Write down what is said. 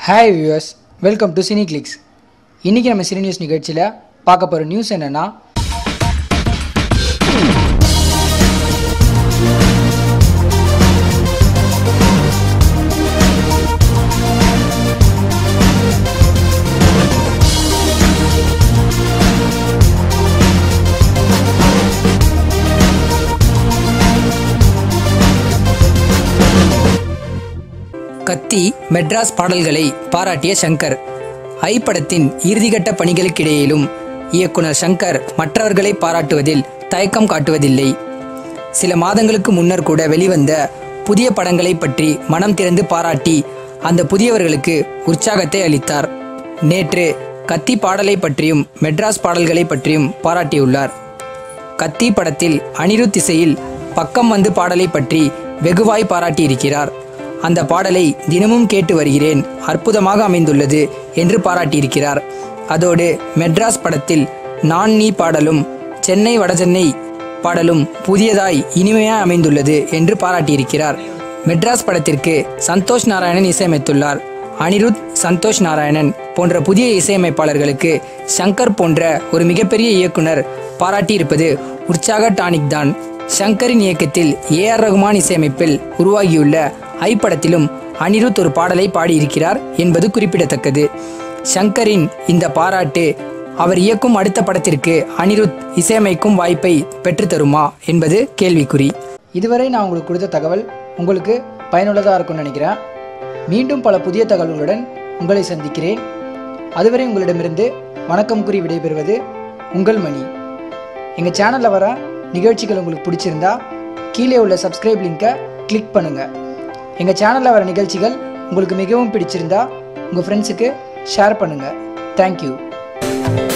hi viewers welcome to Cine Clicks இன்றைக்கி நம்ம cine news நிகழ்ச்சியில் பார்க்க போகிற நியூஸ் என்னென்னா கத்தி மெட்ராஸ் பாடல்களை பாராட்டிய சங்கர் ஐ படத்தின் இறுதிக்கட்ட பணிகளுக்கிடையிலும் இயக்குனர் சங்கர் மற்றவர்களை பாராட்டுவதில் தயக்கம் காட்டுவதில்லை சில மாதங்களுக்கு முன்னர் கூட வெளிவந்த புதிய படங்களை பற்றி மனம் திறந்து பாராட்டி அந்த புதியவர்களுக்கு உற்சாகத்தை அளித்தார் நேற்று கத்தி பாடலை பற்றியும் மெட்ராஸ் பாடல்களை பற்றியும் பாராட்டியுள்ளார் கத்தி படத்தில் அனிருத் இசையில் பக்கம் வந்து பாடலை பற்றி வெகுவாய் பாராட்டியிருக்கிறார் அந்த பாடலை தினமும் கேட்டு வருகிறேன் அற்புதமாக அமைந்துள்ளது என்று பாராட்டியிருக்கிறார் அதோடு மெட்ராஸ் படத்தில் நான் நீ பாடலும் சென்னை வடசென்னை பாடலும் புதியதாய் இனிமையாய் அமைந்துள்ளது என்று பாராட்டியிருக்கிறார் மெட்ராஸ் படத்திற்கு சந்தோஷ் நாராயணன் இசையமைத்துள்ளார் அனிருத் சந்தோஷ் நாராயணன் போன்ற புதிய இசையமைப்பாளர்களுக்கு சங்கர் போன்ற ஒரு மிகப்பெரிய இயக்குனர் பாராட்டியிருப்பது உற்சாக டானிக் தான் சங்கரின் இயக்கத்தில் ஏ ஆர் ரகுமான் இசையமைப்பில் உருவாகியுள்ள ஐ படத்திலும் அனிருத் ஒரு பாடலை பாடியிருக்கிறார் என்பது குறிப்பிடத்தக்கது சங்கரின் இந்த பாராட்டு அவர் இயக்கும் அடுத்த படத்திற்கு அனிருத் இசையமைக்கும் வாய்ப்பை பெற்றுத்தருமா என்பது கேள்விக்குறி இதுவரை நான் உங்களுக்கு கொடுத்த தகவல் உங்களுக்கு பயனுள்ளதாக இருக்கும்னு நினைக்கிறேன் மீண்டும் பல புதிய தகவல்களுடன் உங்களை சந்திக்கிறேன் அதுவரை உங்களிடமிருந்து வணக்கம் கூறி விடைபெறுவது உங்கள் மணி எங்கள் சேனலில் வர நிகழ்ச்சிகள் உங்களுக்கு பிடிச்சிருந்தா கீழே உள்ள சப்ஸ்கிரைப் லிங்கை கிளிக் பண்ணுங்கள் எங்கள் சேனலில் வர நிகழ்ச்சிகள் உங்களுக்கு மிகவும் பிடிச்சிருந்தா உங்கள் ஃப்ரெண்ட்ஸுக்கு ஷேர் பண்ணுங்கள் தேங்க்யூ